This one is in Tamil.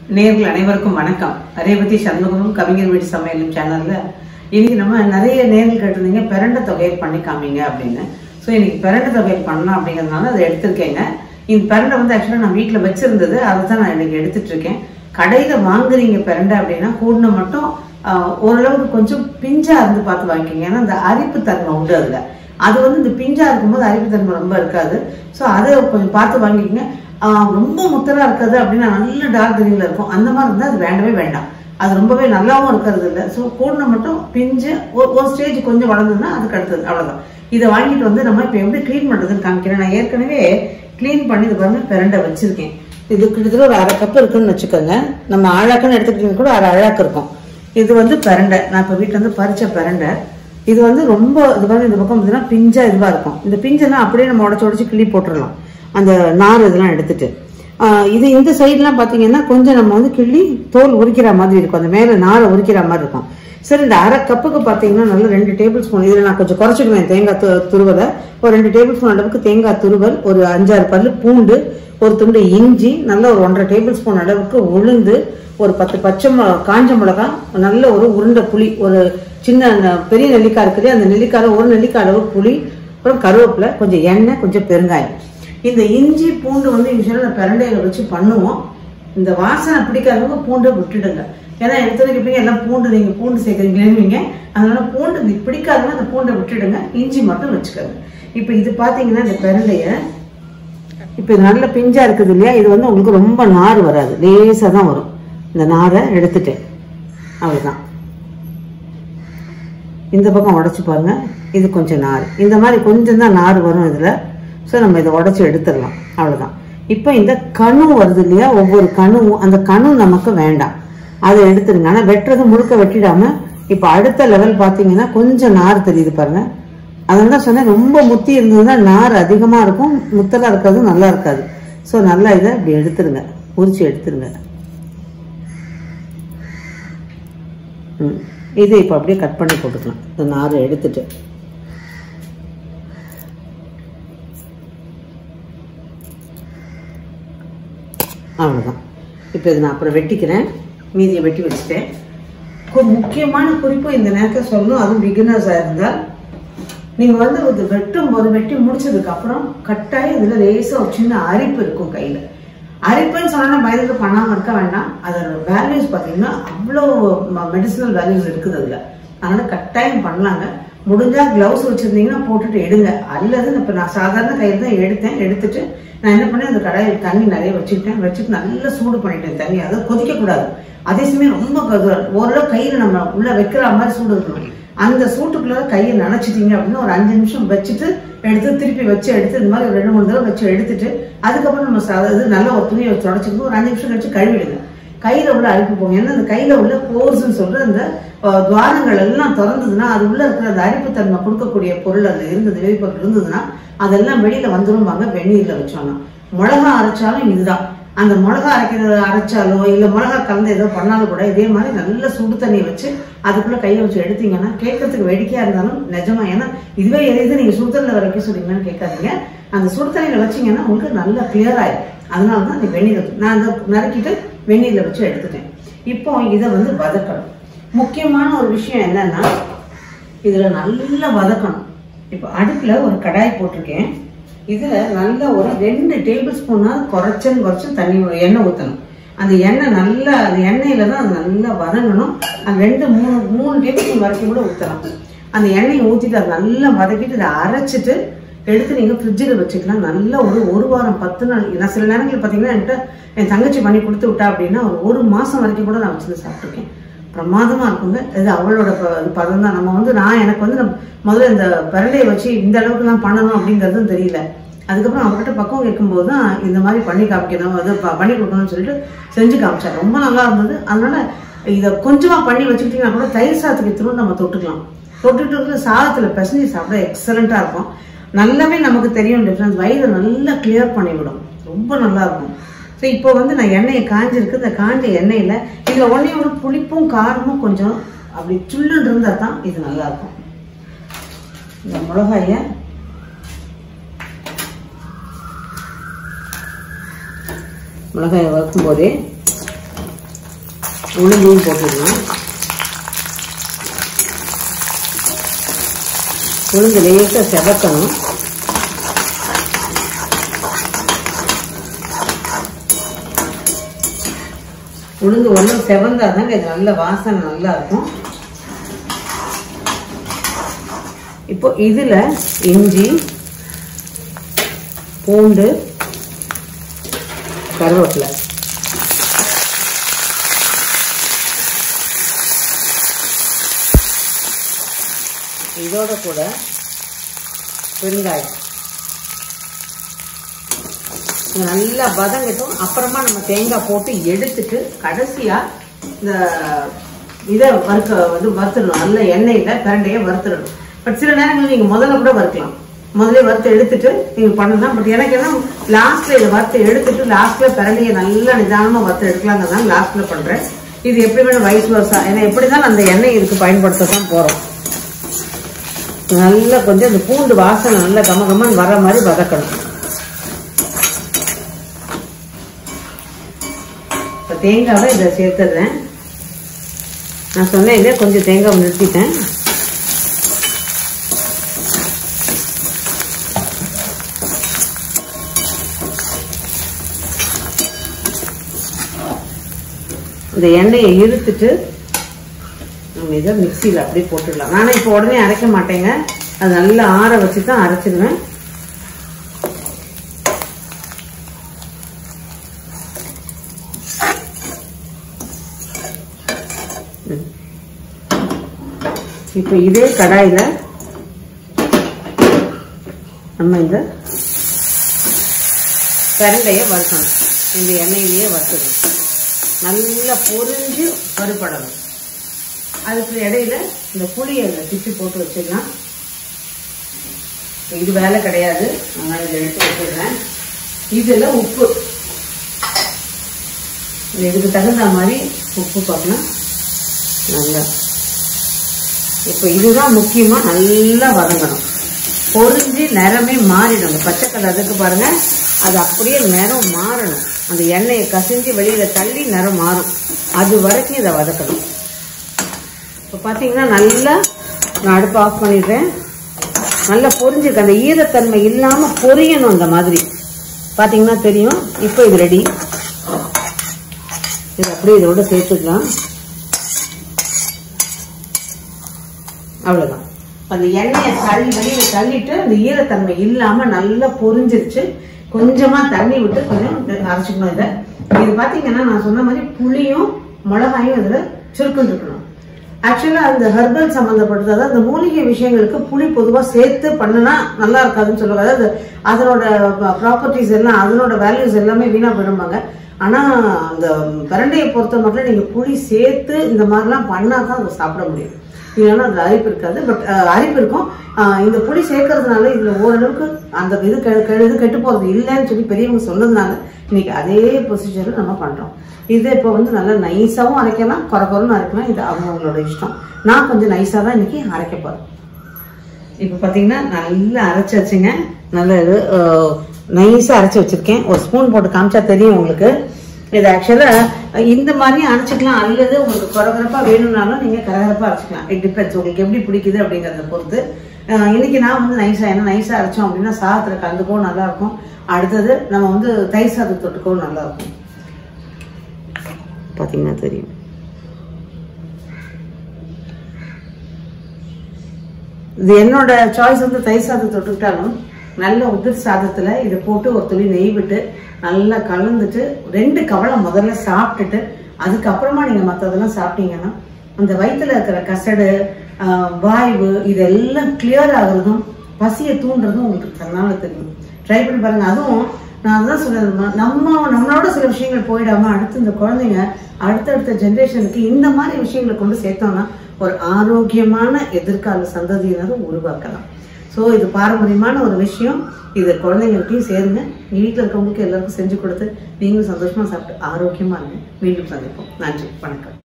நேர்கள் அனைவருக்கும் வணக்கம் ரேவதி சண்முகமும் கவிஞர் வீட்டு சமையலும் சேனல்ல இன்னைக்கு நம்ம நிறைய நேர்கள் கேட்டிருந்தீங்க பிரண்ட தொகையல் பண்ணி காமிங்க அப்படின்னு ஸோ இன்னைக்கு பிரண்ட தொகையல் பண்ணலாம் அப்படிங்கிறதுனால அதை எடுத்திருக்கேங்க இந்த பிரண்டை வந்து ஆக்சுவலாக நான் வீட்டில் வச்சிருந்தது அதை தான் நான் இன்னைக்கு எடுத்துட்டு இருக்கேன் கடையில் வாங்குறீங்க பிரண்டை அப்படின்னா கூடின மட்டும் ஆஹ், ஓரளவுக்கு கொஞ்சம் பிஞ்சா இருந்து பார்த்து வாங்கிக்கோங்க ஏன்னா இந்த அரிப்பு தன்மை உண்டு அதில் அது வந்து இந்த பிஞ்சா இருக்கும்போது அரிப்பு தன்மை ரொம்ப இருக்காது ஸோ அதை கொஞ்சம் பார்த்து வாங்கிக்கோங்க ஆஹ் ரொம்ப முத்தலா இருக்காது அப்படின்னா நல்ல டார்க் கிரீன்ல இருக்கும் அந்த மாதிரி இருந்தால் அது வேண்டவே வேண்டாம் அது ரொம்பவே நல்லாவும் இருக்கிறது இல்லை ஸோ கூடின மட்டும் பிஞ்சு ஒரு ஒரு ஸ்டேஜ் கொஞ்சம் வளர்ந்ததுன்னா அதுக்கு அடுத்தது அவ்வளோதான் இதை வாங்கிட்டு வந்து நம்ம இப்போ எப்படி க்ளீன் பண்ணுறதுன்னு காமிக்கிறேன் நான் ஏற்கனவே க்ளீன் பண்ணி இது பாருங்க பிரண்டை வச்சிருக்கேன் இது கிட்டத்தட்ட ஒரு அரை கப் இருக்குன்னு வச்சுக்கோங்க நம்ம ஆழாக்குன்னு எடுத்துக்கிட்டீங்க கூட அரை அழாக்கு இருக்கும் இது வந்து பிரண்டை நான் இப்போ வீட்டில் வந்து பறிச்ச பிரண்டை இது வந்து ரொம்ப இது பாருங்க இந்த பக்கம் பார்த்தீங்கன்னா பிஞ்சா இதுவா இருக்கும் இந்த பிஞ்செல்லாம் அப்படியே நம்ம உடச்சு உடச்சு கிள்ளி போட்டுடலாம் அந்த நார் இதெல்லாம் எடுத்துட்டு ஆஹ் இது இந்த சைட்லாம் பார்த்தீங்கன்னா கொஞ்சம் நம்ம வந்து கிள்ளி தோல் உரிக்கிற மாதிரி இருக்கும் அந்த மேலே நாரை உரிக்கிற மாதிரி இருக்கும் சரி இந்த அரை கப்புக்கு பார்த்தீங்கன்னா நல்ல ரெண்டு டேபிள் ஸ்பூன் இதில் நான் கொஞ்சம் குறைச்சிடுவேன் தேங்காய் து துருவலை ஒரு ரெண்டு டேபிள் ஸ்பூன் அளவுக்கு தேங்காய் துருவல் ஒரு அஞ்சாறு பல்லு பூண்டு ஒரு துண்டு இஞ்சி நல்ல ஒரு ஒன்றரை டேபிள் ஸ்பூன் அளவுக்கு உளுந்து ஒரு பத்து பச்சை மிளகா காஞ்ச மிளகா நல்ல ஒரு உருண்டை புளி ஒரு சின்ன ந- பெரிய நெல்லிக்காய் இருக்குது அந்த நெல்லிக்காய் ஒரு நெல்லிக்காய் அளவு புளி அப்புறம் கருவேப்பிலை கொஞ்சம் எண்ணெய் கொஞ்சம் பெருங்காயம் இந்த இஞ்சி பூண்டு வந்து யூஸ்வலாக பிரண்டையில வச்சு பண்ணுவோம் இந்த வாசனை பிடிக்காதவங்க பூண்டை விட்டுடுங்க ஏன்னா எடுத்ததுக்கு எப்படிங்க எல்லாம் பூண்டு நீங்க பூண்டு சேர்க்குறீங்களேன்னு அதனால பூண்டு இது பிடிக்காதவங்க அந்த பூண்டை விட்டுடுங்க இஞ்சி மட்டும் வச்சுக்கோங்க இப்போ இது பார்த்தீங்கன்னா இந்த பிரண்டைய இப்போ இது நல்ல பிஞ்சா இருக்குது இல்லையா இது வந்து உங்களுக்கு ரொம்ப நார் வராது லேசாக தான் வரும் இந்த நாரை எடுத்துட்டேன் அவ்வளவுதான் இந்த பக்கம் உடைச்சு பாருங்க இது கொஞ்சம் நார் இந்த மாதிரி கொஞ்சம் தான் நார் வரும் இதுல ஸோ நம்ம இதை உடைச்சு எடுத்துடலாம் அவ்வளவுதான் இப்போ இந்த கணு வருது இல்லையா ஒவ்வொரு கணுவும் அந்த கணு நமக்கு வேண்டாம் அதை எடுத்துருங்க ஆனால் வெட்டுறது முழுக்க வெட்டிடாம இப்போ அடுத்த லெவல் பார்த்தீங்கன்னா கொஞ்சம் நார் தெரியுது பாருங்க அதான் தான் சொன்னேன் ரொம்ப முத்தி இருந்ததுன்னா நார் அதிகமாக இருக்கும் முத்தலாக இருக்கிறது நல்லா இருக்காது ஸோ நல்லா இதை இப்படி எடுத்துருங்க உரிச்சு எடுத்துருங்க ம் இது இப்போ அப்படியே கட் பண்ணி போட்டுக்கலாம் இந்த நாரை எடுத்துட்டு அவ்வளோதான் இப்போ இதை நான் அப்புறம் வெட்டிக்கிறேன் மீதியை வெட்டி வச்சுட்டேன் கு- முக்கியமான குறிப்பு இந்த நேரத்தில் சொல்லணும் அதுவும் பிகினர்ஸாக இருந்தால் நீங்கள் வந்து இது வெட்டும் போது வெட்டி முடிச்சதுக்கு அப்புறம் கட்டாயம் இதில் லேசாக ஒரு சின்ன அரிப்பு இருக்கும் கையில் அரிப்புன்னு சொன்னா பயந்துட்டு பண்ணாமல் இருக்க வேண்டாம் அதோட வேல்யூஸ் பார்த்தீங்கன்னா அவ்வளோ மெடிசினல் வேல்யூஸ் இருக்குது அதில் அதனால கட்டாயம் பண்ணலாங்க முடிஞ்சா கிளவுஸ் வச்சிருந்தீங்கன்னா போட்டுட்டு எடுங்க அல்லது இப்போ நான் சாதாரண கையில் தான் எடுத்தேன் எடுத்துட்டு நான் என்ன பண்ணேன் அந்த கடாயில் தண்ணி நிறைய வச்சுக்கிட்டேன் வச்சுட்டு நல்லா சூடு பண்ணிட்டேன் தண்ணி அதை கொதிக்க கூடாது அதே சமயம் ரொம்ப க- ஓரளவு கையில் நம்ம உள்ள வைக்கிற மாதிரி சூடு இருக்கணும் அந்த சூட்டுக்குள்ள கையை நனைச்சிட்டீங்க அப்படின்னா ஒரு அஞ்சு நிமிஷம் வச்சுட்டு எடுத்து திருப்பி வச்சு எடுத்து இந்த மாதிரி ஒரு ரெண்டு மூணு தடவை வச்சு எடுத்துட்டு அதுக்கப்புறம் நம்ம சா- இது நல்ல ஒரு துணியை வச்சு உடச்சிட்டு ஒரு அஞ்சு நிமிஷம் கழிச்சு கழுவிடுங்க கையில உள்ள அழுப்பு போங்க ஏன்னா அந்த கையில உள்ள போர்ஸ்ன்னு சொல்ற அந்த அஹ், துவாரங்கள் எல்லாம் திறந்ததுன்னா அது உள்ள இருக்கிற அந்த அரிப்பு தன்மை கொடுக்கக்கூடிய பொருள் அது இருந்தது வேதிப்பொருள் இருந்ததுன்னா அதெல்லாம் வெளியில வந்துருவாங்க வெந்நீர்ல வச்சோம்னா மிளகா அரைச்சாலும் இதுதான் அந்த மிளகா அரைக்கிறது அரைச்சாலோ இல்ல மிளகா கலந்து ஏதோ பண்ணாலும் கூட இதே மாதிரி நல்ல சுடு தண்ணியை வச்சு அதுக்குள்ள கையை வச்சு எடுத்தீங்கன்னா கேட்கறதுக்கு வேடிக்கையா இருந்தாலும் நிஜமா ஏன்னா இதுவே எது நீங்க சுடு தண்ணியில் வைக்க சொல்றீங்கன்னு கேட்காதீங்க அந்த சுடு தண்ணியில வச்சீங்கன்னா உங்களுக்கு நல்லா கிளியர் ஆயிடும் அதனால தான் அந்த வெந்நீர் ஊத்து- நான் அதை நறுக்கிட்டு வெந்நீர்ல வச்சு எடுத்துட்டேன் இப்போ இதை வந்து வதக்கணும் முக்கியமான ஒரு விஷயம் என்னன்னா இதுல நல்லா வதக்கணும் இப்போ அடுப்புல ஒரு கடாய் போட்டிருக்கேன் இதுல நல்ல ஒரு ரெண்டு டேபிள் ஸ்பூனா குறைச்சன்னு குறைச்சு தண்ணி ஊ- எண்ணெய் ஊற்றணும் அந்த எண்ணெய் நல்லா அந்த எண்ணெயில தான் அது நல்லா வதங்கணும் அந்த ரெண்டு மூணு மூணு டேபிள் ஸ்பூன் வரைக்கும் கூட ஊற்றலாம் அந்த எண்ணெயை ஊற்றிட்டு அதை நல்லா வதக்கிட்டு இதை அரைச்சிட்டு எடுத்து நீங்கள் ஃப்ரிட்ஜில் வச்சுக்கலாம் நல்லா ஒரு ஒரு வாரம் பத்து நாள் நான் சில நேரங்களில் பார்த்தீங்கன்னா என்கிட்ட என் தங்கச்சி பண்ணி கொடுத்து விட்டா அப்படின்னா ஒரு ஒரு மாதம் வரைக்கும் கூட நான் வச்சுருந்து சாப்பிட்ருக்கேன் பிரமாதமா இருக்குங்க இது அவளோட ப- இது பதம் தான் நம்ம வந்து நான் எனக்கு வந்து நம்ம முதல்ல இந்த பரண்டையை வச்சு இந்த அளவுக்குலாம் பண்ணணும் அப்படிங்கிறதும் தெரியல அதுக்கப்புறம் அவர்கிட்ட பக்கம் கேட்கும்போது தான் இந்த மாதிரி பண்ணி காமிக்கணும் அது ப- பண்ணி கொடுக்கணும்னு சொல்லிட்டு செஞ்சு காமிச்சார் ரொம்ப நல்லா இருந்தது அதனால இதை கொஞ்சமா பண்ணி வச்சுக்கிட்டீங்கன்னா கூட தயிர் சாதத்துக்கு இத்தனும் நம்ம தொட்டுக்கலாம் தொட்டுட்டு இருக்கிற சாதத்துல பிசைஞ்சு சாப்பிட எக்ஸலண்டா இருக்கும் நல்லாவே நமக்கு தெரியும் டிஃப்ரென்ஸ் வயிறு நல்லா கிளியர் பண்ணிவிடும் ரொம்ப நல்லா இருக்கும் ஸோ இப்போ வந்து நான் எண்ணெயை காஞ்சிருக்கு இந்த காஞ்ச எண்ணெயில் இதில் ஒன்றே ஒரு புளிப்பும் காரமும் கொஞ்சம் அப்படி சுள்ளுன்னு இருந்தால் தான் இது நல்லா இருக்கும் இந்த மிளகாயை மிளகாயை வறுக்கும் போதே உளுந்தையும் போட்டுடலாம் உளுந்து லேசாக செவக்கணும் உளுந்து ஒன்றும் செவந்தாதாங்க இது நல்ல வாசனை நல்லா இருக்கும் இப்போ இதுல இஞ்சி பூண்டு கருவேப்பிலை இதோட கூட பெருங்காயம் இது நல்லா வதங்கட்டும் அப்புறமா நம்ம தேங்காய் போட்டு எடுத்துட்டு கடைசியா இந்த இதை வறுக்க வந்து வறுத்துடணும் நல்ல எண்ணெயில பிரண்டையை வறுத்துடணும் பட் சில நேரங்களில் நீங்க முதல்ல கூட வறுக்கலாம் முதல்ல வறுத்து எடுத்துட்டு நீங்க பண்ணலாம் பட் எனக்கு என்ன லாஸ்ட்ல இதை வறுத்து எடுத்துட்டு லாஸ்ட்ல பிரண்டையை நல்லா நிதானமா வறுத்து எடுக்கலாங்கிறதால லாஸ்ட்ல பண்றேன் இது எப்படி வேணும் வயசு வருஷம் ஏன்னா எப்படிதான் அந்த எண்ணெய் இதுக்கு பயன்படுத்த தான் போறோம் நல்லா கொஞ்சம் இந்த பூண்டு வாசனை நல்லா கம கமன்னு வர மாதிரி வதக்கணும் இப்போ தேங்காவை இதை சேர்த்துடுறேன் நான் சொன்னேன் இல்லையா கொஞ்சம் தேங்காய் நிறுத்திட்டேன் இந்த எண்ணெயை இழுத்துட்டு நம்ம இதை மிக்சியில் அப்படியே போட்டுடலாம் நானும் இப்போ உடனே அரைக்க மாட்டேங்க அது நல்லா ஆற வச்சு தான் அரைச்சிடுவேன் இப்போ இதே கடாயில நம்ம இந்த பிரண்டைய வறுக்கணும் இந்த எண்ணெயிலேயே வறுக்கணும் நல்லா பொரிஞ்சு வறுபடணும் அதுக்கு இடையில இந்த புளியை அதில் பிச்சு போட்டு வச்சிடலாம் இது வேலை கிடையாது நான் இதை எடுத்து வச்சிடுறேன் இதில் உப்பு இதுக்கு தகுந்த மாதிரி உப்பு பார்க்கலாம் நல்லா இப்போ இதுதான் முக்கியமா நல்லா வதங்கணும் பொரிஞ்சு நிறமே மாறிடும் அந்த பச்சை கலர் அதுக்கு பாருங்க அது அப்படியே நிறம் மாறணும் அந்த எண்ணெயை கசிஞ்சு வெளியில தள்ளி நிறம் மாறும் அது வரைக்கும் இதை வதக்கணும் இப்போ பார்த்தீங்கன்னா நல்லா நான் அடுப்பு ஆஃப் பண்ணிடுறேன் நல்லா பொரிஞ்சிருக்கு அந்த ஈரத்தன்மை இல்லாம பொரியணும் அந்த மாதிரி பார்த்தீங்கன்னா தெரியும் இப்போ இது ரெடி இது அப்படியே இதோட சேர்த்துக்கலாம் அவ்வளவுதான் அந்த எண்ணெயை தள்ளி வெளியில தள்ளிட்டு அந்த ஈரத்தன்மை இல்லாம நல்லா பொரிஞ்சிருச்சு கொஞ்சமா தண்ணி விட்டு கொஞ்சம் அரைச்சிக்கணும் இதை இது பாத்தீங்கன்னா நான் சொன்ன மாதிரி புளியும் மிளகாயும் இதுல சுருக்குன்னு இருக்கணும் ஆக்சுவலா அந்த ஹெர்பல் சம்பந்தப்பட்டது அதாவது அந்த மூலிகை விஷயங்களுக்கு புளி பொதுவா சேர்த்து பண்ணுனா நல்லா இருக்காதுன்னு சொல்லுவாங்க அதாவது அதனோட ப்ராப்பர்ட்டிஸ் எல்லாம் அதனோட வேல்யூஸ் எல்லாமே வீணா போயிடுவாங்க ஆனா அந்த பிரண்டையை பொறுத்த மட்டும் நீங்க புளி சேர்த்து இந்த மாதிரிலாம் பண்ணா தான் அதை சாப்பிட முடியும் இல்லைன்னா அது அரிப்பு இருக்காது பட் அரிப்பு இருக்கும் அஹ் இந்த புளி சேர்க்கறதுனால இதுல ஓரளவுக்கு அந்த இது கெ- கெ- இது கெட்டு போறது இல்லைன்னு சொல்லி பெரியவங்க சொன்னதுனால இன்னைக்கு அதே ப்ரொசீஜர் நம்ம பண்றோம் இது இப்போ வந்து நல்லா நைஸாவும் அரைக்கலாம் குறை குறைன்னு அரைக்கலாம் இது அவங்கவுங்களோட இஷ்டம் நான் கொஞ்சம் நைஸா தான் இன்னைக்கு அரைக்க போறேன் இப்போ பார்த்தீங்கன்னா நல்லா அரைச்சி வச்சுங்க நல்ல இது நைஸாக அரைச்சி வச்சிருக்கேன் ஒரு ஸ்பூன் போட்டு காமிச்சா தெரியும் உங்களுக்கு இது ஆக்சுவலாக இந்த மாதிரியும் அரைச்சிக்கலாம் அல்லது உங்களுக்கு குறகுறப்பா வேணும்னாலும் நீங்கள் கரகரப்பாக அரைச்சிக்கலாம் இட் டிபெண்ட்ஸ் உங்களுக்கு எப்படி பிடிக்குது அப்படிங்கிறத பொறுத்து அஹ் இன்னைக்கு நான் வந்து நைஸாக ஏன்னா நைஸாக அரைச்சோம் அப்படின்னா சாதத்தில் கலந்துக்கவும் நல்லா இருக்கும் அடுத்தது நம்ம வந்து தயிர் சாதம் தொட்டுக்கவும் நல்லா இருக்கும் பார்த்தீங்கன்னா தெரியும் இது என்னோட சாய்ஸ் வந்து தயிர் சாதம் தொட்டுக்கிட்டாலும் நல்ல உதிர் சாதத்துல இதை போட்டு ஒரு துளி நெய் விட்டு நல்லா கலந்துட்டு ரெண்டு கவலை முதல்ல சாப்பிட்டுட்டு அதுக்கப்புறமா நீங்க மற்றதெல்லாம் சாப்பிட்டீங்கன்னா அந்த வயித்துல இருக்கிற கசடு ஆஹ், வாய்வு இதெல்லாம் கிளியர் ஆகுறதும் பசியை தூண்டுறதும் உங்களுக்கு தன்னால தெரியும் ட்ரை பண்ணி பாருங்க அதுவும் நான் அதான் சொல்றேன் நம்ம நம்மளோட சில விஷயங்கள் போயிடாம அடுத்து இந்த குழந்தைங்க அடுத்தடுத்த ஜென்ரேஷனுக்கு இந்த மாதிரி விஷயங்களை கொண்டு சேர்த்தோம்னா ஒரு ஆரோக்கியமான எதிர்கால சந்ததியினரும் உருவாக்கலாம் ஸோ இது பாரம்பரியமான ஒரு விஷயம் இது குழந்தைங்களுக்கையும் சேருங்க வீட்டில் இருக்கவங்களுக்கு எல்லாருக்கும் செஞ்சு கொடுத்து நீங்களும் சந்தோஷமா சாப்பிட்டு ஆரோக்கியமா இருங்க மீண்டும் சந்திப்போம் நன்றி வணக்கம்